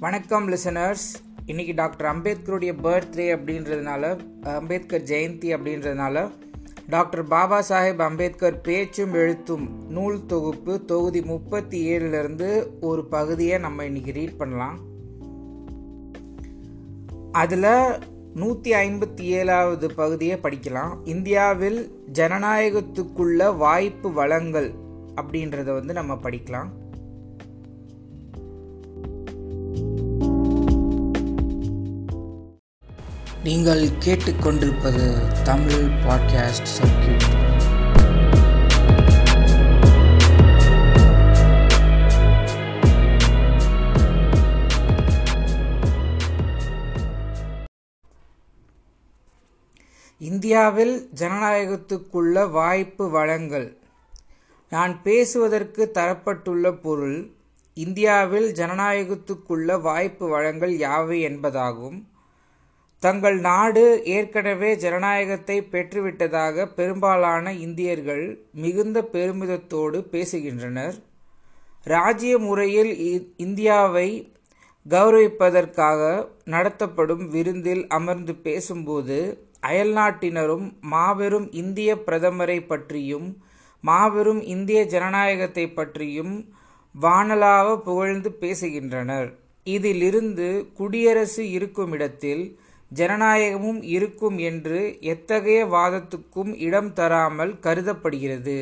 வணக்கம் லிசனர்ஸ் இன்னைக்கு டாக்டர் அம்பேத்கருடைய பர்த்டே அப்படின்றதுனால அம்பேத்கர் ஜெயந்தி அப்படின்றதுனால டாக்டர் பாபா சாஹேப் அம்பேத்கர் பேச்சும் எழுத்தும் நூல் தொகுப்பு தொகுதி முப்பத்தி ஏழுலேருந்து ஒரு பகுதியை நம்ம இன்னைக்கு ரீட் பண்ணலாம் அதில் நூற்றி ஐம்பத்தி ஏழாவது பகுதியை படிக்கலாம் இந்தியாவில் ஜனநாயகத்துக்குள்ள வாய்ப்பு வளங்கள் அப்படின்றத வந்து நம்ம படிக்கலாம் நீங்கள் கேட்டுக்கொண்டிருப்பது தமிழ் பாட்காஸ்ட் சர்க்கியூட் இந்தியாவில் ஜனநாயகத்துக்குள்ள வாய்ப்பு வளங்கள் நான் பேசுவதற்கு தரப்பட்டுள்ள பொருள் இந்தியாவில் ஜனநாயகத்துக்குள்ள வாய்ப்பு வளங்கள் யாவை என்பதாகும் தங்கள் நாடு ஏற்கனவே ஜனநாயகத்தை பெற்றுவிட்டதாக பெரும்பாலான இந்தியர்கள் மிகுந்த பெருமிதத்தோடு பேசுகின்றனர் ராஜ்ய முறையில் இந்தியாவை கௌரவிப்பதற்காக நடத்தப்படும் விருந்தில் அமர்ந்து பேசும்போது அயல்நாட்டினரும் மாபெரும் இந்திய பிரதமரை பற்றியும் மாபெரும் இந்திய ஜனநாயகத்தை பற்றியும் வானலாவ புகழ்ந்து பேசுகின்றனர் இதிலிருந்து குடியரசு இருக்கும் இடத்தில் ஜனநாயகமும் இருக்கும் என்று எத்தகைய வாதத்துக்கும் இடம் தராமல் கருதப்படுகிறது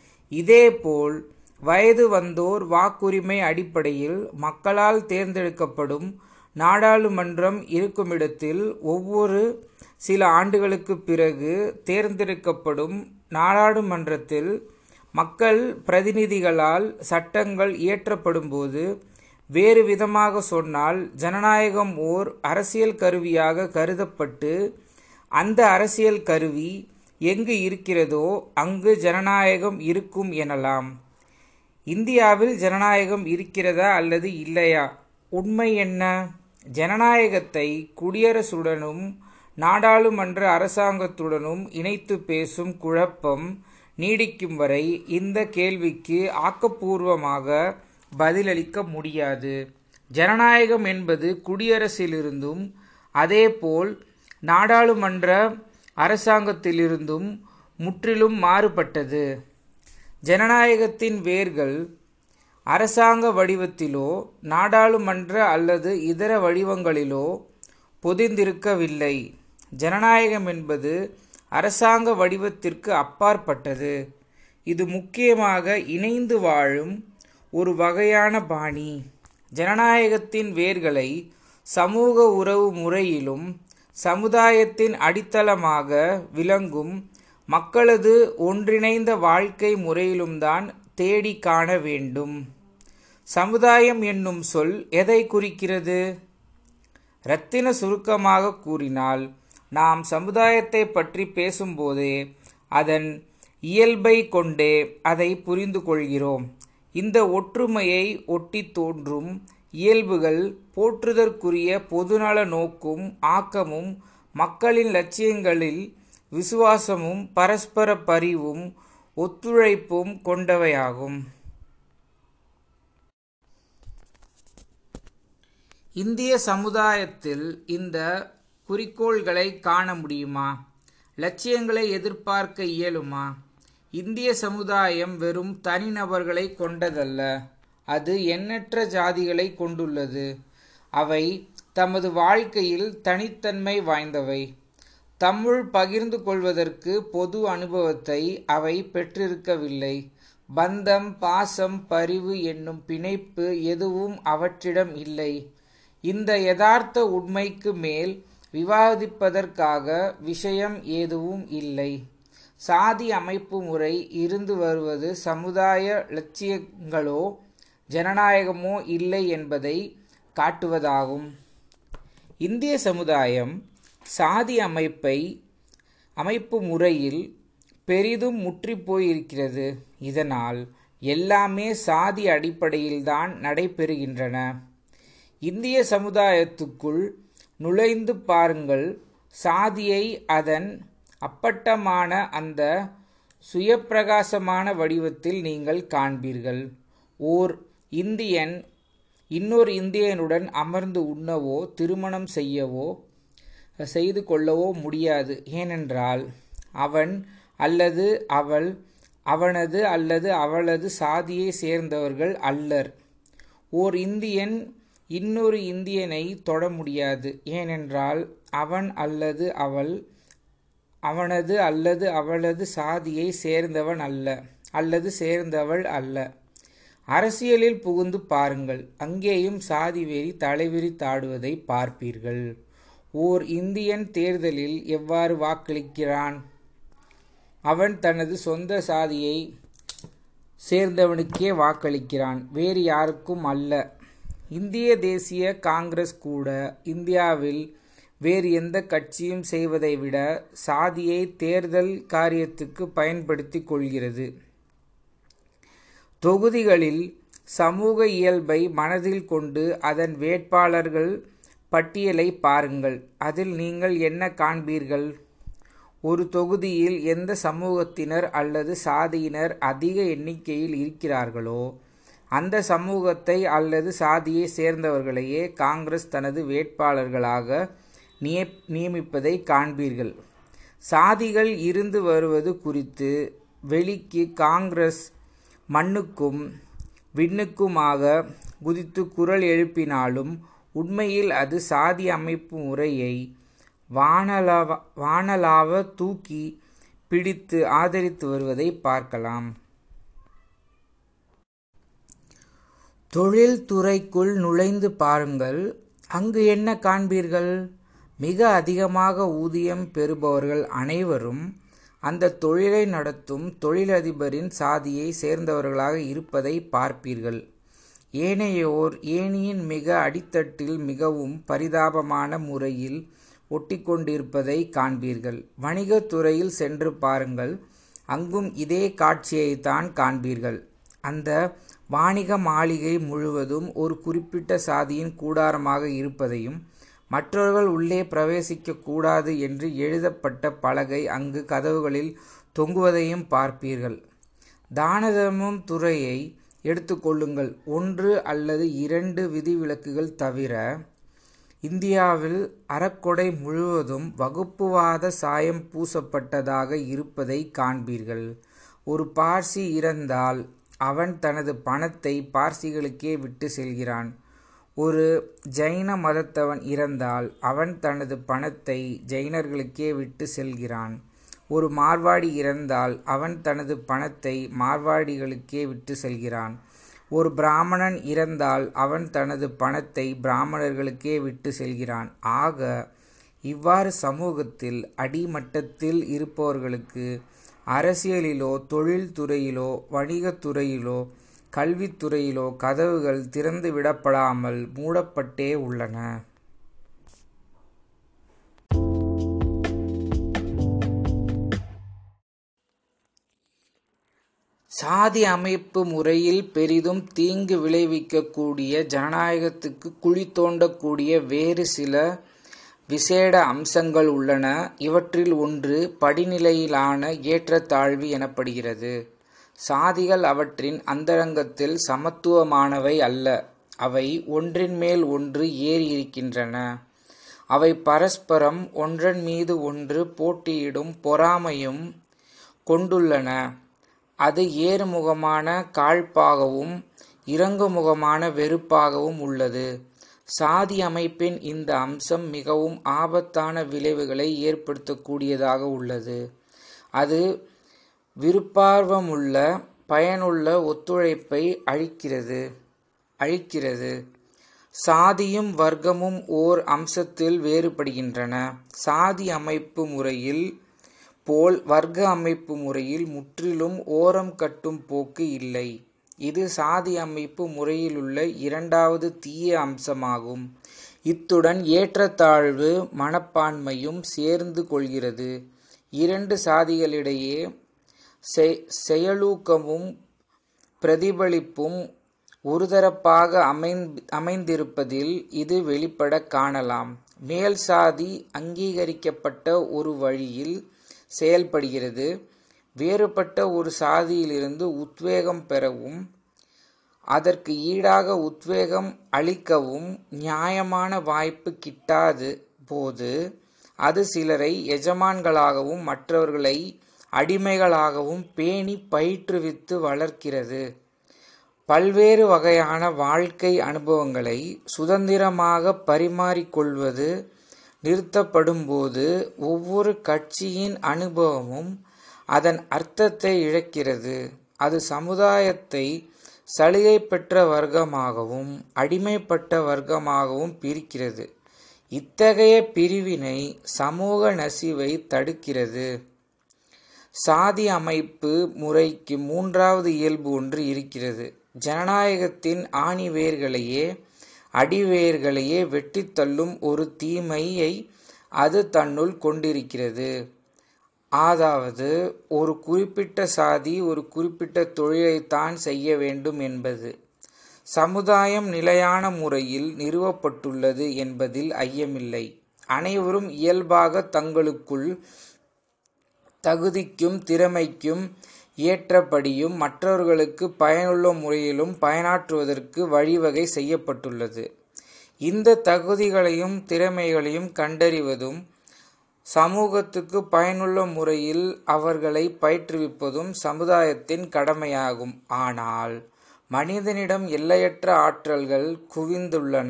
இதேபோல் வயது வந்தோர் வாக்குரிமை அடிப்படையில் மக்களால் தேர்ந்தெடுக்கப்படும் நாடாளுமன்றம் இருக்குமிடத்தில் ஒவ்வொரு சில ஆண்டுகளுக்கு பிறகு தேர்ந்தெடுக்கப்படும் நாடாளுமன்றத்தில் மக்கள் பிரதிநிதிகளால் சட்டங்கள் இயற்றப்படும்போது வேறு விதமாக சொன்னால் ஜனநாயகம் ஓர் அரசியல் கருவியாக கருதப்பட்டு அந்த அரசியல் கருவி எங்கு இருக்கிறதோ அங்கு ஜனநாயகம் இருக்கும் எனலாம் இந்தியாவில் ஜனநாயகம் இருக்கிறதா அல்லது இல்லையா உண்மை என்ன ஜனநாயகத்தை குடியரசுடனும் நாடாளுமன்ற அரசாங்கத்துடனும் இணைத்து பேசும் குழப்பம் நீடிக்கும் வரை இந்த கேள்விக்கு ஆக்கப்பூர்வமாக பதிலளிக்க முடியாது ஜனநாயகம் என்பது குடியரசிலிருந்தும் அதேபோல் நாடாளுமன்ற அரசாங்கத்திலிருந்தும் முற்றிலும் மாறுபட்டது ஜனநாயகத்தின் வேர்கள் அரசாங்க வடிவத்திலோ நாடாளுமன்ற அல்லது இதர வடிவங்களிலோ பொதிந்திருக்கவில்லை ஜனநாயகம் என்பது அரசாங்க வடிவத்திற்கு அப்பாற்பட்டது இது முக்கியமாக இணைந்து வாழும் ஒரு வகையான பாணி ஜனநாயகத்தின் வேர்களை சமூக உறவு முறையிலும் சமுதாயத்தின் அடித்தளமாக விளங்கும் மக்களது ஒன்றிணைந்த வாழ்க்கை முறையிலும் தான் தேடி காண வேண்டும் சமுதாயம் என்னும் சொல் எதை குறிக்கிறது இரத்தின சுருக்கமாக கூறினால் நாம் சமுதாயத்தை பற்றி பேசும்போதே அதன் இயல்பை கொண்டே அதை புரிந்து கொள்கிறோம் இந்த ஒற்றுமையை ஒட்டி தோன்றும் இயல்புகள் போற்றுதற்குரிய பொதுநல நோக்கும் ஆக்கமும் மக்களின் லட்சியங்களில் விசுவாசமும் பரஸ்பர பரிவும் ஒத்துழைப்பும் கொண்டவையாகும் இந்திய சமுதாயத்தில் இந்த குறிக்கோள்களை காண முடியுமா லட்சியங்களை எதிர்பார்க்க இயலுமா இந்திய சமுதாயம் வெறும் தனிநபர்களை கொண்டதல்ல அது எண்ணற்ற ஜாதிகளை கொண்டுள்ளது அவை தமது வாழ்க்கையில் தனித்தன்மை வாய்ந்தவை தம்முள் பகிர்ந்து கொள்வதற்கு பொது அனுபவத்தை அவை பெற்றிருக்கவில்லை பந்தம் பாசம் பரிவு என்னும் பிணைப்பு எதுவும் அவற்றிடம் இல்லை இந்த யதார்த்த உண்மைக்கு மேல் விவாதிப்பதற்காக விஷயம் எதுவும் இல்லை சாதி அமைப்பு முறை இருந்து வருவது சமுதாய லட்சியங்களோ ஜனநாயகமோ இல்லை என்பதை காட்டுவதாகும் இந்திய சமுதாயம் சாதி அமைப்பை அமைப்பு முறையில் பெரிதும் முற்றி போயிருக்கிறது இதனால் எல்லாமே சாதி அடிப்படையில்தான் நடைபெறுகின்றன இந்திய சமுதாயத்துக்குள் நுழைந்து பாருங்கள் சாதியை அதன் அப்பட்டமான அந்த சுயப்பிரகாசமான வடிவத்தில் நீங்கள் காண்பீர்கள் ஓர் இந்தியன் இன்னொரு இந்தியனுடன் அமர்ந்து உண்ணவோ திருமணம் செய்யவோ செய்து கொள்ளவோ முடியாது ஏனென்றால் அவன் அல்லது அவள் அவனது அல்லது அவளது சாதியை சேர்ந்தவர்கள் அல்லர் ஓர் இந்தியன் இன்னொரு இந்தியனை தொட முடியாது ஏனென்றால் அவன் அல்லது அவள் அவனது அல்லது அவளது சாதியை சேர்ந்தவன் அல்ல அல்லது சேர்ந்தவள் அல்ல அரசியலில் புகுந்து பாருங்கள் அங்கேயும் சாதி வெறி தலைவிரித்தாடுவதை பார்ப்பீர்கள் ஓர் இந்தியன் தேர்தலில் எவ்வாறு வாக்களிக்கிறான் அவன் தனது சொந்த சாதியை சேர்ந்தவனுக்கே வாக்களிக்கிறான் வேறு யாருக்கும் அல்ல இந்திய தேசிய காங்கிரஸ் கூட இந்தியாவில் வேறு எந்த கட்சியும் செய்வதை விட சாதியை தேர்தல் காரியத்துக்கு பயன்படுத்தி கொள்கிறது தொகுதிகளில் சமூக இயல்பை மனதில் கொண்டு அதன் வேட்பாளர்கள் பட்டியலை பாருங்கள் அதில் நீங்கள் என்ன காண்பீர்கள் ஒரு தொகுதியில் எந்த சமூகத்தினர் அல்லது சாதியினர் அதிக எண்ணிக்கையில் இருக்கிறார்களோ அந்த சமூகத்தை அல்லது சாதியை சேர்ந்தவர்களையே காங்கிரஸ் தனது வேட்பாளர்களாக நியமிப்பதை காண்பீர்கள் சாதிகள் இருந்து வருவது குறித்து வெளிக்கு காங்கிரஸ் மண்ணுக்கும் விண்ணுக்குமாக குதித்து குரல் எழுப்பினாலும் உண்மையில் அது சாதி அமைப்பு முறையை வானலாவ வானலாவ தூக்கி பிடித்து ஆதரித்து வருவதை பார்க்கலாம் தொழில்துறைக்குள் நுழைந்து பாருங்கள் அங்கு என்ன காண்பீர்கள் மிக அதிகமாக ஊதியம் பெறுபவர்கள் அனைவரும் அந்த தொழிலை நடத்தும் தொழிலதிபரின் சாதியை சேர்ந்தவர்களாக இருப்பதை பார்ப்பீர்கள் ஏனையோர் ஏனியின் மிக அடித்தட்டில் மிகவும் பரிதாபமான முறையில் ஒட்டிக்கொண்டிருப்பதை காண்பீர்கள் வணிகத்துறையில் சென்று பாருங்கள் அங்கும் இதே காட்சியைத்தான் காண்பீர்கள் அந்த வாணிக மாளிகை முழுவதும் ஒரு குறிப்பிட்ட சாதியின் கூடாரமாக இருப்பதையும் மற்றவர்கள் உள்ளே பிரவேசிக்க கூடாது என்று எழுதப்பட்ட பலகை அங்கு கதவுகளில் தொங்குவதையும் பார்ப்பீர்கள் தானதர்மம் துறையை எடுத்துக்கொள்ளுங்கள் ஒன்று அல்லது இரண்டு விதிவிலக்குகள் தவிர இந்தியாவில் அறக்கொடை முழுவதும் வகுப்புவாத சாயம் பூசப்பட்டதாக இருப்பதை காண்பீர்கள் ஒரு பார்சி இறந்தால் அவன் தனது பணத்தை பார்சிகளுக்கே விட்டு செல்கிறான் ஒரு ஜைன மதத்தவன் இறந்தால் அவன் தனது பணத்தை ஜைனர்களுக்கே விட்டு செல்கிறான் ஒரு மார்வாடி இறந்தால் அவன் தனது பணத்தை மார்வாடிகளுக்கே விட்டு செல்கிறான் ஒரு பிராமணன் இறந்தால் அவன் தனது பணத்தை பிராமணர்களுக்கே விட்டு செல்கிறான் ஆக இவ்வாறு சமூகத்தில் அடிமட்டத்தில் இருப்பவர்களுக்கு அரசியலிலோ தொழில்துறையிலோ வணிகத்துறையிலோ கல்வித்துறையிலோ கதவுகள் திறந்து விடப்படாமல் மூடப்பட்டே உள்ளன சாதி அமைப்பு முறையில் பெரிதும் தீங்கு விளைவிக்கக்கூடிய ஜனநாயகத்துக்கு குழி தோண்டக்கூடிய வேறு சில விசேட அம்சங்கள் உள்ளன இவற்றில் ஒன்று படிநிலையிலான ஏற்றத்தாழ்வு எனப்படுகிறது சாதிகள் அவற்றின் அந்தரங்கத்தில் சமத்துவமானவை அல்ல அவை ஒன்றின் மேல் ஒன்று ஏறி இருக்கின்றன அவை பரஸ்பரம் ஒன்றன் மீது ஒன்று போட்டியிடும் பொறாமையும் கொண்டுள்ளன அது ஏறுமுகமான காழ்ப்பாகவும் இறங்குமுகமான வெறுப்பாகவும் உள்ளது சாதி அமைப்பின் இந்த அம்சம் மிகவும் ஆபத்தான விளைவுகளை ஏற்படுத்தக்கூடியதாக உள்ளது அது விருப்பார்வமுள்ள பயனுள்ள ஒத்துழைப்பை அழிக்கிறது அழிக்கிறது சாதியும் வர்க்கமும் ஓர் அம்சத்தில் வேறுபடுகின்றன சாதி அமைப்பு முறையில் போல் வர்க்க அமைப்பு முறையில் முற்றிலும் ஓரம் கட்டும் போக்கு இல்லை இது சாதி அமைப்பு முறையிலுள்ள இரண்டாவது தீய அம்சமாகும் இத்துடன் ஏற்றத்தாழ்வு மனப்பான்மையும் சேர்ந்து கொள்கிறது இரண்டு சாதிகளிடையே செயலூக்கமும் பிரதிபலிப்பும் ஒருதரப்பாக அமைந் அமைந்திருப்பதில் இது வெளிப்பட காணலாம் மேல் சாதி அங்கீகரிக்கப்பட்ட ஒரு வழியில் செயல்படுகிறது வேறுபட்ட ஒரு சாதியிலிருந்து உத்வேகம் பெறவும் அதற்கு ஈடாக உத்வேகம் அளிக்கவும் நியாயமான வாய்ப்பு கிட்டாது போது அது சிலரை எஜமான்களாகவும் மற்றவர்களை அடிமைகளாகவும் பேணி பயிற்றுவித்து வளர்க்கிறது பல்வேறு வகையான வாழ்க்கை அனுபவங்களை சுதந்திரமாக பரிமாறிக்கொள்வது நிறுத்தப்படும்போது ஒவ்வொரு கட்சியின் அனுபவமும் அதன் அர்த்தத்தை இழக்கிறது அது சமுதாயத்தை சலுகை பெற்ற வர்க்கமாகவும் அடிமைப்பட்ட வர்க்கமாகவும் பிரிக்கிறது இத்தகைய பிரிவினை சமூக நசிவை தடுக்கிறது சாதி அமைப்பு முறைக்கு மூன்றாவது இயல்பு ஒன்று இருக்கிறது ஜனநாயகத்தின் ஆணிவேர்களையே அடிவேர்களையே வெட்டி தள்ளும் ஒரு தீமையை அது தன்னுள் கொண்டிருக்கிறது அதாவது ஒரு குறிப்பிட்ட சாதி ஒரு குறிப்பிட்ட தொழிலைத்தான் செய்ய வேண்டும் என்பது சமுதாயம் நிலையான முறையில் நிறுவப்பட்டுள்ளது என்பதில் ஐயமில்லை அனைவரும் இயல்பாக தங்களுக்குள் தகுதிக்கும் திறமைக்கும் ஏற்றபடியும் மற்றவர்களுக்கு பயனுள்ள முறையிலும் பயனாற்றுவதற்கு வழிவகை செய்யப்பட்டுள்ளது இந்த தகுதிகளையும் திறமைகளையும் கண்டறிவதும் சமூகத்துக்கு பயனுள்ள முறையில் அவர்களை பயிற்றுவிப்பதும் சமுதாயத்தின் கடமையாகும் ஆனால் மனிதனிடம் எல்லையற்ற ஆற்றல்கள் குவிந்துள்ளன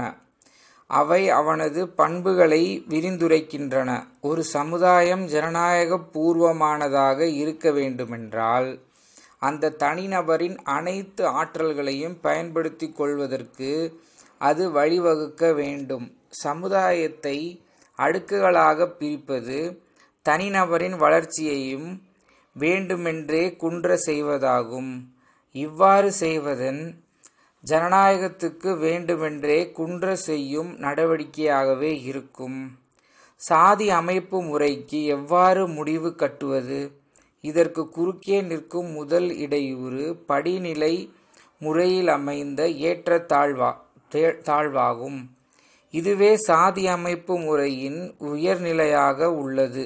அவை அவனது பண்புகளை விரிந்துரைக்கின்றன ஒரு சமுதாயம் ஜனநாயக பூர்வமானதாக இருக்க வேண்டுமென்றால் அந்த தனிநபரின் அனைத்து ஆற்றல்களையும் பயன்படுத்தி கொள்வதற்கு அது வழிவகுக்க வேண்டும் சமுதாயத்தை அடுக்குகளாக பிரிப்பது தனிநபரின் வளர்ச்சியையும் வேண்டுமென்றே குன்ற செய்வதாகும் இவ்வாறு செய்வதன் ஜனநாயகத்துக்கு வேண்டுமென்றே குன்ற செய்யும் நடவடிக்கையாகவே இருக்கும் சாதி அமைப்பு முறைக்கு எவ்வாறு முடிவு கட்டுவது இதற்கு குறுக்கே நிற்கும் முதல் இடையூறு படிநிலை முறையில் அமைந்த ஏற்ற தாழ்வா தாழ்வாகும் இதுவே சாதி அமைப்பு முறையின் உயர்நிலையாக உள்ளது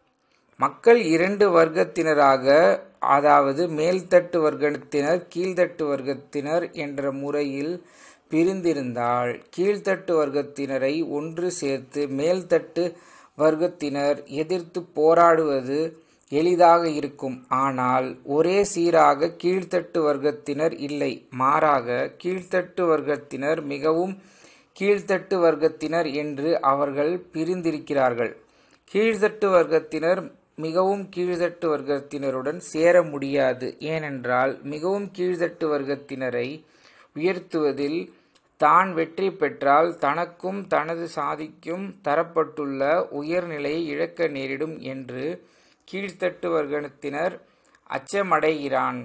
மக்கள் இரண்டு வர்க்கத்தினராக அதாவது மேல்தட்டு வர்க்கத்தினர் கீழ்த்தட்டு வர்க்கத்தினர் என்ற முறையில் பிரிந்திருந்தால் கீழ்த்தட்டு வர்க்கத்தினரை ஒன்று சேர்த்து மேல்தட்டு வர்க்கத்தினர் எதிர்த்து போராடுவது எளிதாக இருக்கும் ஆனால் ஒரே சீராக கீழ்த்தட்டு வர்க்கத்தினர் இல்லை மாறாக கீழ்த்தட்டு வர்க்கத்தினர் மிகவும் கீழ்த்தட்டு வர்க்கத்தினர் என்று அவர்கள் பிரிந்திருக்கிறார்கள் கீழ்த்தட்டு வர்க்கத்தினர் மிகவும் கீழ்த்தட்டு வர்க்கத்தினருடன் சேர முடியாது ஏனென்றால் மிகவும் கீழ்த்தட்டு வர்க்கத்தினரை உயர்த்துவதில் தான் வெற்றி பெற்றால் தனக்கும் தனது சாதிக்கும் தரப்பட்டுள்ள உயர்நிலையை இழக்க நேரிடும் என்று கீழ்த்தட்டு வர்க்கத்தினர் அச்சமடைகிறான்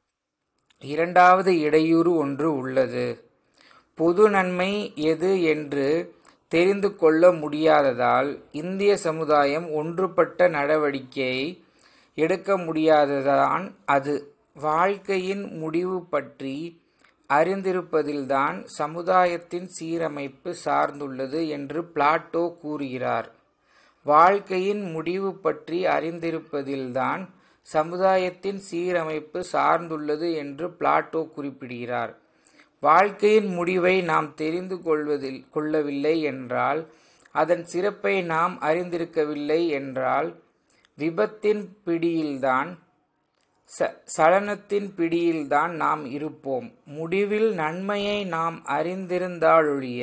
இரண்டாவது இடையூறு ஒன்று உள்ளது பொது நன்மை எது என்று தெரிந்து கொள்ள முடியாததால் இந்திய சமுதாயம் ஒன்றுபட்ட நடவடிக்கையை எடுக்க முடியாததான் அது வாழ்க்கையின் முடிவு பற்றி அறிந்திருப்பதில்தான் சமுதாயத்தின் சீரமைப்பு சார்ந்துள்ளது என்று பிளாட்டோ கூறுகிறார் வாழ்க்கையின் முடிவு பற்றி அறிந்திருப்பதில்தான் சமுதாயத்தின் சீரமைப்பு சார்ந்துள்ளது என்று பிளாட்டோ குறிப்பிடுகிறார் வாழ்க்கையின் முடிவை நாம் தெரிந்து கொள்வதில் கொள்ளவில்லை என்றால் அதன் சிறப்பை நாம் அறிந்திருக்கவில்லை என்றால் விபத்தின் பிடியில்தான் ச சலனத்தின் பிடியில்தான் நாம் இருப்போம் முடிவில் நன்மையை நாம் அறிந்திருந்தாலொழிய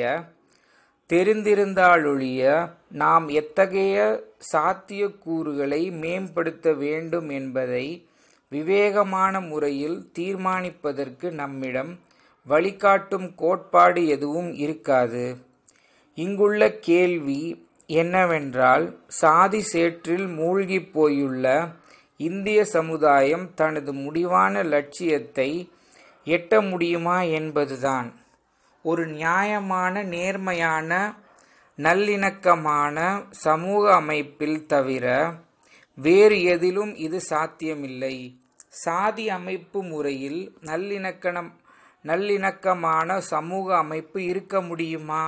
தெரிந்திருந்தாலொழிய நாம் எத்தகைய சாத்தியக்கூறுகளை மேம்படுத்த வேண்டும் என்பதை விவேகமான முறையில் தீர்மானிப்பதற்கு நம்மிடம் வழிகாட்டும் கோட்பாடு எதுவும் இருக்காது இங்குள்ள கேள்வி என்னவென்றால் சாதி சேற்றில் மூழ்கி போயுள்ள இந்திய சமுதாயம் தனது முடிவான லட்சியத்தை எட்ட முடியுமா என்பதுதான் ஒரு நியாயமான நேர்மையான நல்லிணக்கமான சமூக அமைப்பில் தவிர வேறு எதிலும் இது சாத்தியமில்லை சாதி அமைப்பு முறையில் நல்லிணக்கணம் நல்லிணக்கமான சமூக அமைப்பு இருக்க முடியுமா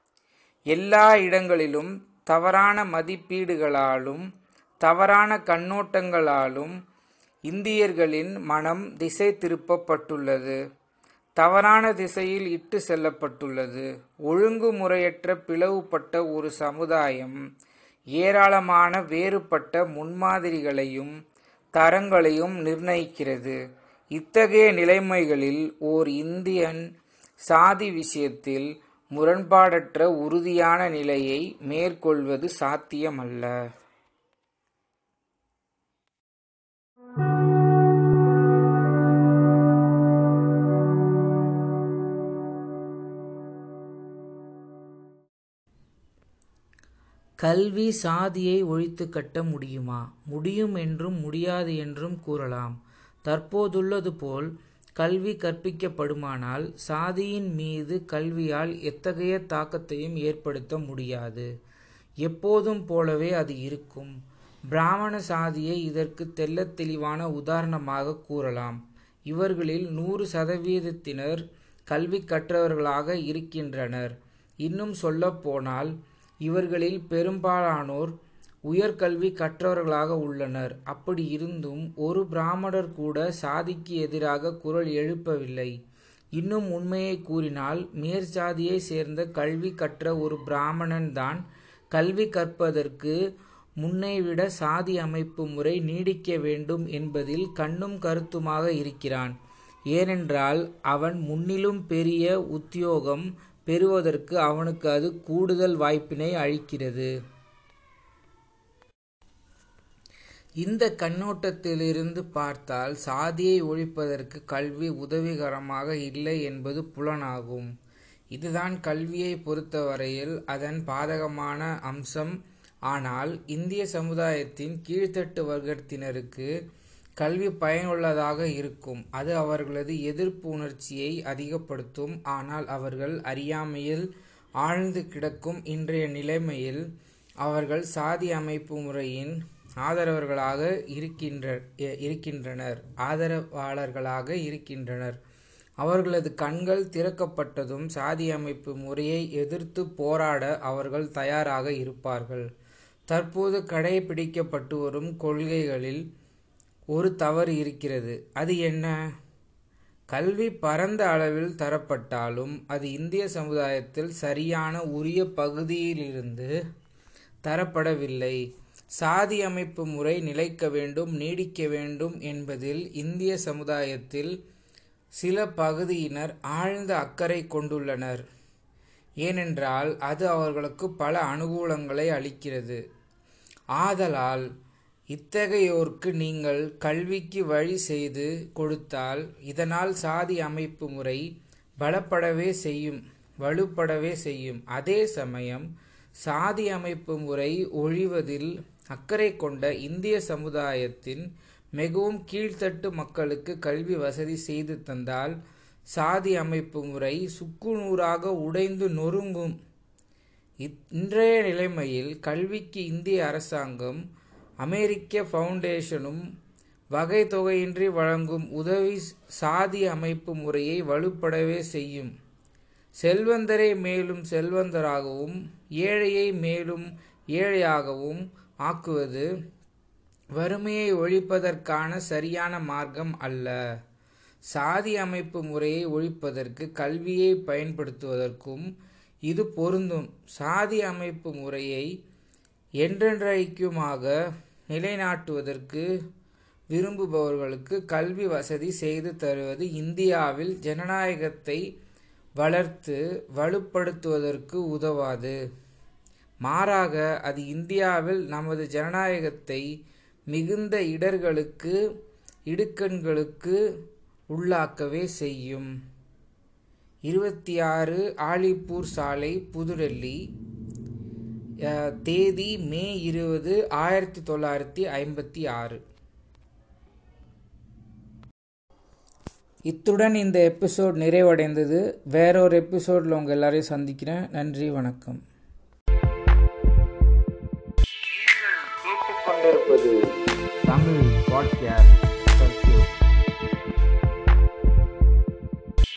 எல்லா இடங்களிலும் தவறான மதிப்பீடுகளாலும் தவறான கண்ணோட்டங்களாலும் இந்தியர்களின் மனம் திசை திருப்பப்பட்டுள்ளது தவறான திசையில் இட்டு செல்லப்பட்டுள்ளது ஒழுங்குமுறையற்ற பிளவுபட்ட ஒரு சமுதாயம் ஏராளமான வேறுபட்ட முன்மாதிரிகளையும் தரங்களையும் நிர்ணயிக்கிறது இத்தகைய நிலைமைகளில் ஓர் இந்தியன் சாதி விஷயத்தில் முரண்பாடற்ற உறுதியான நிலையை மேற்கொள்வது சாத்தியமல்ல கல்வி சாதியை ஒழித்து கட்ட முடியுமா முடியும் என்றும் முடியாது என்றும் கூறலாம் தற்போதுள்ளது போல் கல்வி கற்பிக்கப்படுமானால் சாதியின் மீது கல்வியால் எத்தகைய தாக்கத்தையும் ஏற்படுத்த முடியாது எப்போதும் போலவே அது இருக்கும் பிராமண சாதியை இதற்கு தெள்ளத் தெளிவான உதாரணமாக கூறலாம் இவர்களில் நூறு சதவீதத்தினர் கல்வி கற்றவர்களாக இருக்கின்றனர் இன்னும் சொல்லப்போனால் இவர்களில் பெரும்பாலானோர் உயர்கல்வி கற்றவர்களாக உள்ளனர் அப்படி இருந்தும் ஒரு பிராமணர் கூட சாதிக்கு எதிராக குரல் எழுப்பவில்லை இன்னும் உண்மையை கூறினால் மேற்சாதியை சேர்ந்த கல்வி கற்ற ஒரு பிராமணன் தான் கல்வி கற்பதற்கு முன்னைவிட சாதி அமைப்பு முறை நீடிக்க வேண்டும் என்பதில் கண்ணும் கருத்துமாக இருக்கிறான் ஏனென்றால் அவன் முன்னிலும் பெரிய உத்தியோகம் பெறுவதற்கு அவனுக்கு அது கூடுதல் வாய்ப்பினை அளிக்கிறது இந்த கண்ணோட்டத்திலிருந்து பார்த்தால் சாதியை ஒழிப்பதற்கு கல்வி உதவிகரமாக இல்லை என்பது புலனாகும் இதுதான் கல்வியை பொறுத்தவரையில் அதன் பாதகமான அம்சம் ஆனால் இந்திய சமுதாயத்தின் கீழ்த்தட்டு வர்க்கத்தினருக்கு கல்வி பயனுள்ளதாக இருக்கும் அது அவர்களது எதிர்ப்பு உணர்ச்சியை அதிகப்படுத்தும் ஆனால் அவர்கள் அறியாமையில் ஆழ்ந்து கிடக்கும் இன்றைய நிலைமையில் அவர்கள் சாதி அமைப்பு முறையின் ஆதரவர்களாக இருக்கின்ற இருக்கின்றனர் ஆதரவாளர்களாக இருக்கின்றனர் அவர்களது கண்கள் திறக்கப்பட்டதும் சாதி அமைப்பு முறையை எதிர்த்து போராட அவர்கள் தயாராக இருப்பார்கள் தற்போது கடைபிடிக்கப்பட்டு வரும் கொள்கைகளில் ஒரு தவறு இருக்கிறது அது என்ன கல்வி பரந்த அளவில் தரப்பட்டாலும் அது இந்திய சமுதாயத்தில் சரியான உரிய பகுதியிலிருந்து தரப்படவில்லை சாதி அமைப்பு முறை நிலைக்க வேண்டும் நீடிக்க வேண்டும் என்பதில் இந்திய சமுதாயத்தில் சில பகுதியினர் ஆழ்ந்த அக்கறை கொண்டுள்ளனர் ஏனென்றால் அது அவர்களுக்கு பல அனுகூலங்களை அளிக்கிறது ஆதலால் இத்தகையோர்க்கு நீங்கள் கல்விக்கு வழி செய்து கொடுத்தால் இதனால் சாதி அமைப்பு முறை பலப்படவே செய்யும் வலுப்படவே செய்யும் அதே சமயம் சாதி அமைப்பு முறை ஒழிவதில் அக்கறை கொண்ட இந்திய சமுதாயத்தின் மிகவும் கீழ்த்தட்டு மக்களுக்கு கல்வி வசதி செய்து தந்தால் சாதி அமைப்பு முறை சுக்குநூறாக உடைந்து நொறுங்கும் இன்றைய நிலைமையில் கல்விக்கு இந்திய அரசாங்கம் அமெரிக்க ஃபவுண்டேஷனும் வகை தொகையின்றி வழங்கும் உதவி சாதி அமைப்பு முறையை வலுப்படவே செய்யும் செல்வந்தரை மேலும் செல்வந்தராகவும் ஏழையை மேலும் ஏழையாகவும் ஆக்குவது வறுமையை ஒழிப்பதற்கான சரியான மார்க்கம் அல்ல சாதி அமைப்பு முறையை ஒழிப்பதற்கு கல்வியை பயன்படுத்துவதற்கும் இது பொருந்தும் சாதி அமைப்பு முறையை என்றென்றைக்குமாக நிலைநாட்டுவதற்கு விரும்புபவர்களுக்கு கல்வி வசதி செய்து தருவது இந்தியாவில் ஜனநாயகத்தை வளர்த்து வலுப்படுத்துவதற்கு உதவாது மாறாக அது இந்தியாவில் நமது ஜனநாயகத்தை மிகுந்த இடர்களுக்கு இடுக்கண்களுக்கு உள்ளாக்கவே செய்யும் இருபத்தி ஆறு ஆலிப்பூர் சாலை புதுடெல்லி அஹ், தேதி மே இருபது ஆயிரத்தி தொள்ளாயிரத்தி ஐம்பத்தி ஆறு இத்துடன் இந்த எபிசோட் நிறைவடைந்தது வேறொரு எபிசோடில் உங்கள் எல்லாரையும் சந்திக்கிறேன் நன்றி வணக்கம் கேட்டுக்கொண்டிருப்பது தமிழ் பாட்காஸ்ட்